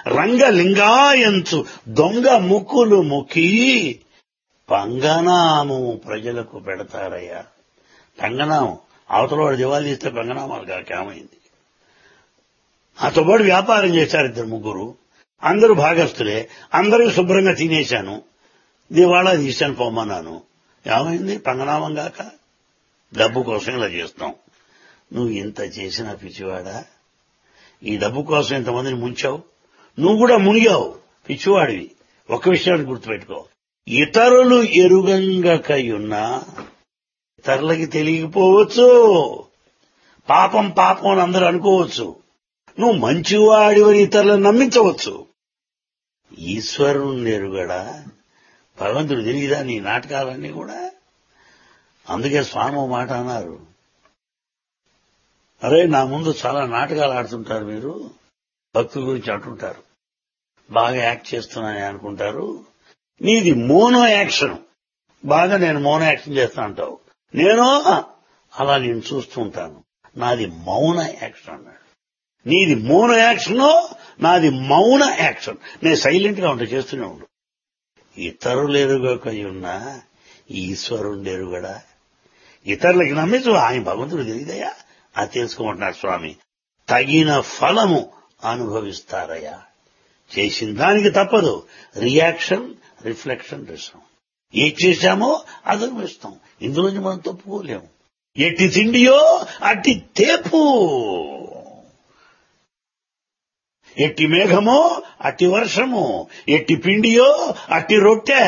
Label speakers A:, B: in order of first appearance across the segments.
A: రంగలింగాయంచు దొంగ ముక్కులు ముక్కి పంగనాము ప్రజలకు పెడతారయ్యా పంగనామం అవతల వాడు దివాళీ ఇస్తే పంగనామాలు కాకేమైంది నాతో పాటు వ్యాపారం చేశారు ఇద్దరు ముగ్గురు అందరూ భాగస్తులే అందరూ శుభ్రంగా తినేశాను దివాళా తీశాను పొమ్మన్నాను ఏమైంది పంగనామం గాక డబ్బు కోసం ఇలా చేస్తాం నువ్వు ఇంత చేసిన పిచ్చివాడా ఈ డబ్బు కోసం ఇంతమందిని ముంచావు నువ్వు కూడా మునిగావు పిచ్చివాడివి ఒక విషయాన్ని గుర్తుపెట్టుకో ఇతరులు ఎరుగంగకయున్నా ఇతరులకి తెలియకపోవచ్చు పాపం పాపం అని అందరూ అనుకోవచ్చు నువ్వు మంచివాడివని ఇతరులను నమ్మించవచ్చు ఈశ్వరుని ఎరుగడా భగవంతుడు తెలియదా నీ నాటకాలన్నీ కూడా అందుకే స్వామి ఓ మాట అన్నారు అరే నా ముందు చాలా నాటకాలు ఆడుతుంటారు మీరు భక్తుల గురించి అంటుంటారు బాగా యాక్ట్ చేస్తున్నానని అనుకుంటారు నీది మోనో యాక్షన్ బాగా నేను మోనో యాక్షన్ చేస్తా అంటావు నేను అలా నేను చూస్తూ ఉంటాను నాది మౌన యాక్షన్ అన్నాడు నీది మౌన యాక్షన్ నాది మౌన యాక్షన్ నేను సైలెంట్ గా ఉంటా చేస్తూనే ఉండు ఇతరులు ఎరుగకై ఉన్నా ఈశ్వరుడు ఎరుగడా ఇతరులకి నమ్మించు ఆయన భగవంతుడు తెలియదయా అది తెలుసుకోమంటున్నాడు స్వామి తగిన ఫలము అనుభవిస్తారయ్యా చేసిన దానికి తప్పదు రియాక్షన్ రిఫ్లెక్షన్ రిసం ఏం చేశామో అది అనుభవిస్తాం ఇందులోంచి మనం తప్పుకోలేము ఎట్టి తిండియో అట్టి తేపు ఎట్టి మేఘమో అట్టి వర్షము ఎట్టి పిండియో అట్టి రొట్టె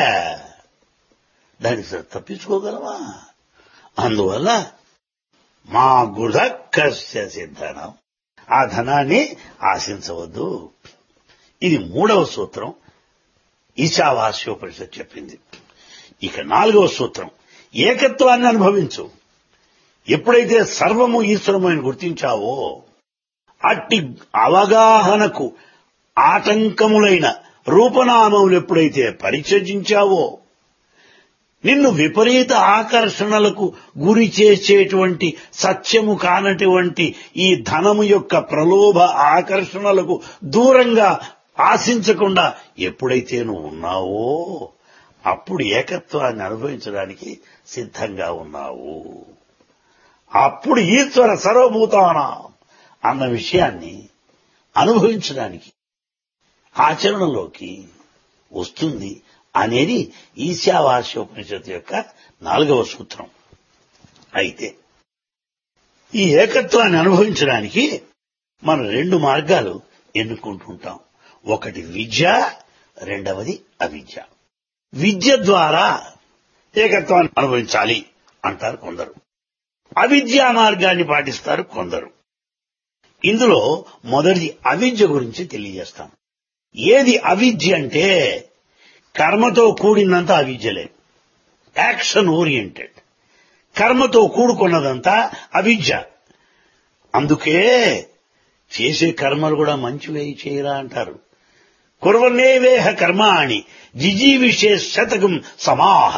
A: దానికి తప్పించుకోగలమా అందువల్ల మా గుధకస్య సిద్ధనం ఆ ధనాన్ని ఆశించవద్దు ఇది మూడవ సూత్రం ఈశావాస్యోపనిషత్ చెప్పింది ఇక నాలుగవ సూత్రం ఏకత్వాన్ని అనుభవించు ఎప్పుడైతే సర్వము ఈశ్వరమైన గుర్తించావో అట్టి అవగాహనకు ఆటంకములైన రూపనామములు ఎప్పుడైతే పరిచయించావో నిన్ను విపరీత ఆకర్షణలకు గురి చేసేటువంటి సత్యము కానటువంటి ఈ ధనము యొక్క ప్రలోభ ఆకర్షణలకు దూరంగా ఆశించకుండా ఎప్పుడైతే నువ్వు ఉన్నావో అప్పుడు ఏకత్వాన్ని అనుభవించడానికి సిద్ధంగా ఉన్నావు అప్పుడు ఈశ్వర సర్వభూతానా అన్న విషయాన్ని అనుభవించడానికి ఆచరణలోకి వస్తుంది అనేది ఈశావాస్యోపనిషత్తు యొక్క నాలుగవ సూత్రం అయితే ఈ ఏకత్వాన్ని అనుభవించడానికి మనం రెండు మార్గాలు ఎన్నుకుంటుంటాం ఒకటి విద్య రెండవది అవిద్య విద్య ద్వారా ఏకత్వాన్ని అనుభవించాలి అంటారు కొందరు అవిద్యా మార్గాన్ని పాటిస్తారు కొందరు ఇందులో మొదటిది అవిద్య గురించి తెలియజేస్తాం ఏది అవిద్య అంటే కర్మతో కూడినంత అవిద్యలే యాక్షన్ ఓరియంటెడ్ కర్మతో కూడుకున్నదంతా అవిద్య అందుకే చేసే కర్మలు కూడా మంచివే చేయరా అంటారు కుర్వనేవేహ కర్మాణి జిజీవిషే శతకం సమాహ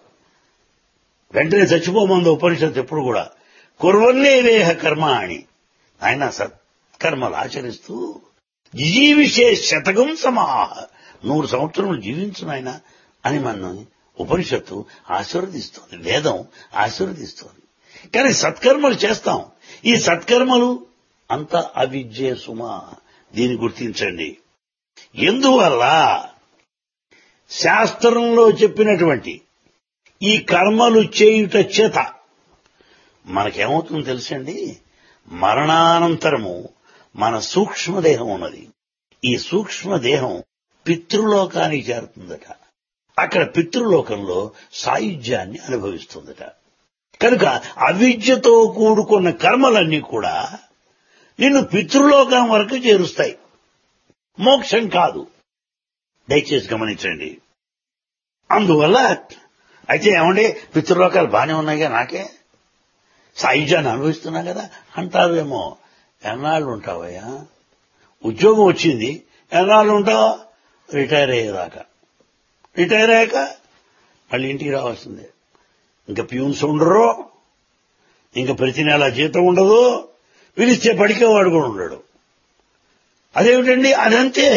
A: వెంటనే చచ్చిపోమంది ఉపనిషత్తు ఎప్పుడు కూడా కుర్వన్నేవేహ కర్మాణి ఆయన సత్కర్మలు ఆచరిస్తూ జిజీవిషే శతకం సమాహ నూరు సంవత్సరములు జీవించు నాయన అని మన ఉపనిషత్తు ఆశీర్వదిస్తోంది వేదం ఆశీర్వదిస్తోంది కానీ సత్కర్మలు చేస్తాం ఈ సత్కర్మలు అంత అవిద్యే సుమా దీన్ని గుర్తించండి ఎందువల్ల శాస్త్రంలో చెప్పినటువంటి ఈ కర్మలు చేయుట చేత మనకేమవుతుందో తెలుసండి మరణానంతరము మన సూక్ష్మదేహం ఉన్నది ఈ సూక్ష్మదేహం పితృలోకానికి చేరుతుందట అక్కడ పితృలోకంలో సాయుధ్యాన్ని అనుభవిస్తుందట కనుక అవిద్యతో కూడుకున్న కర్మలన్నీ కూడా నిన్ను పితృలోకం వరకు చేరుస్తాయి మోక్షం కాదు దయచేసి గమనించండి అందువల్ల అయితే ఏమండి పితృలోకాలు బాగానే ఉన్నాయిగా నాకే సాయుధ్యాన్ని అనుభవిస్తున్నా కదా అంటావేమో ఎన్నాళ్ళు ఉంటావయ్యా ఉద్యోగం వచ్చింది ఎన్నాళ్ళు ఉంటావా రిటైర్ అయ్యేదాకా రిటైర్ అయ్యాక మళ్ళీ ఇంటికి రావాల్సిందే ఇంకా ప్యూన్స్ ఉండరు ఇంకా ప్రతి నెల జీతం ఉండదు పిలిస్తే పడికేవాడు కూడా ఉండడు అదేమిటండి అదంతే